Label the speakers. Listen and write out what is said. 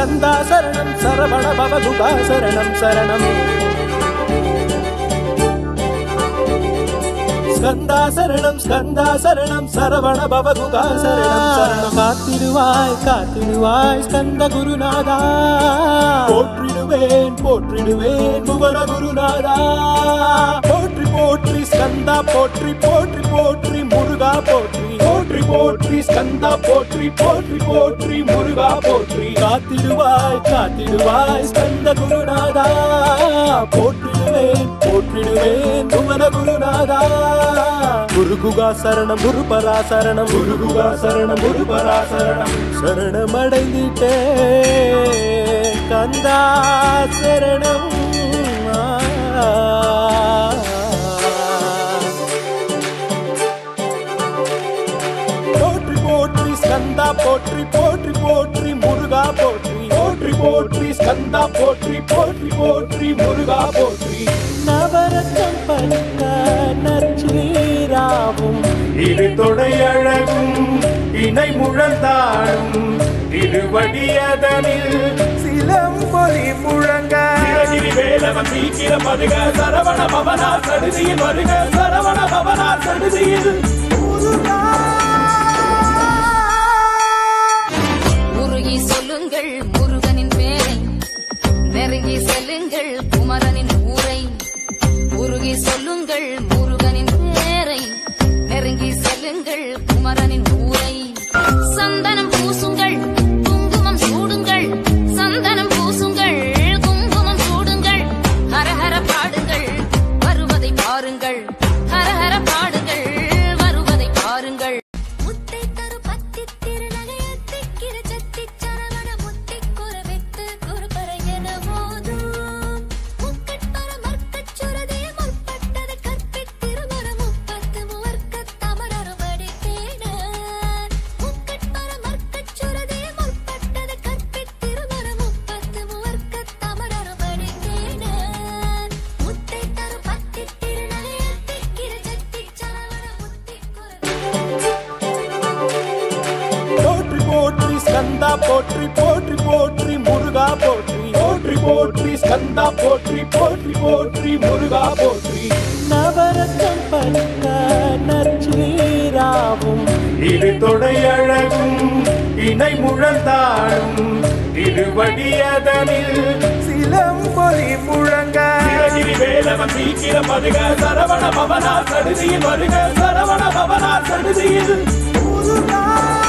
Speaker 1: ஸ்கந்தா சரணம் சரவண பவகுகா சரணம் சரணம் ஸ்கந்தா சரணம் ஸ்கந்தா சரணம் சரவண பவகுகா சரணம் சரணம் காத்திடுவாய் காத்திடுவாய் ஸ்கந்த குருநாதா போற்றிடுவேன் போற்றிடுவேன் புவன குருநாதா போற்றி போற்றி ஸ்கந்தா போற்றி போற்றி போற்றி முருகா போற்றி போற்றி போற்றி ஸ்கந்தா போற்றி போற்றி போற்றி முருகா போற்றி காத்திடுவாய் காத்திடுவாய் ஸ்கந்த குருநாதா போற்றிடுவேன் போற்றிடுவேன் புவன குருநாதா குருகுகா சரணம் குருபரா சரணம் குருகுகா சரணம் குருபரா சரணம் சரணமடைந்திட்டே கந்தா சரணம் போற்றி போற்றி ஸ்கந்தா போற்றி போற்றி போற்றி முருகா போற்றி போற்றி போற்றி ஸ்கந்தா போற்றி போற்றி போற்றி முருகா போற்றி நவரத்தம் பட்ட நற்சீராவும்
Speaker 2: இரு தொடையழகும் இணை முழந்தாடும் திருவடியதனில் சிலம்பொலி முழங்க
Speaker 1: சிரகிரி வேலவன் சீக்கிர பருக சரவண பவனா சடுதியில் வருக சரவண பவனா சடுதியில்
Speaker 3: உருகி சொல்லுங்கள் முருகனின் பேரை நெருங்கி செல்லுங்கள் குமரனின் ஊரை உருகி சொல்லுங்கள் முருகனின் பேரை நெருங்கி செல்லுங்கள் குமரனின் ஊரை சந்தனம் பூசுங்கள் குங்குமம் சூடுங்கள் சந்தனம் பூசுங்கள் குங்குமம் சூடுங்கள் ஹரஹர பாடுங்கள் வருவதை பாருங்கள் ஹரஹர பாடுங்கள் வருவதை பாருங்கள்
Speaker 4: முத்தை தரு பத்தி திருநகையத்திக்கிற சத்தி சரவண முத்தி குறவித்து குறுபறையன போதும் முக்கட்பர மர்க்கச் சுரதே முற்பட்டது கற்பித்திருமர முப்பத்து முவர்க்கத் தமரருபடி தேட முக்கட்பர மர்க்கச் சுரதே முற்பட்டது கற்பித்திருமர முப்பத்து முவர்க்கத் தமரருபடி தேட முத்தை தரு பத்தி திருநகையத்திக்கிற சத்தி சரவண முத்தி
Speaker 1: போற்றி போற்றி ஸ்கந்தா போற்றி போற்றி போற்றி முருகா போற்றி போற்றி போற்றி ஸ்கந்தா போற்றி போற்றி போற்றி முருகா போற்றி நவரத்தம் பட்ட நற்சீராவும்
Speaker 2: இரு தொடையழகும் இணை முழந்தாடும் திருவடியதனில் சிலம்பொலி முழங்க
Speaker 1: சிரகிரி வேலவன் சீக்கிர பருக சரவண பவனா சடுதியில் வருக சரவண பவனா சடுதியில்
Speaker 2: முருகா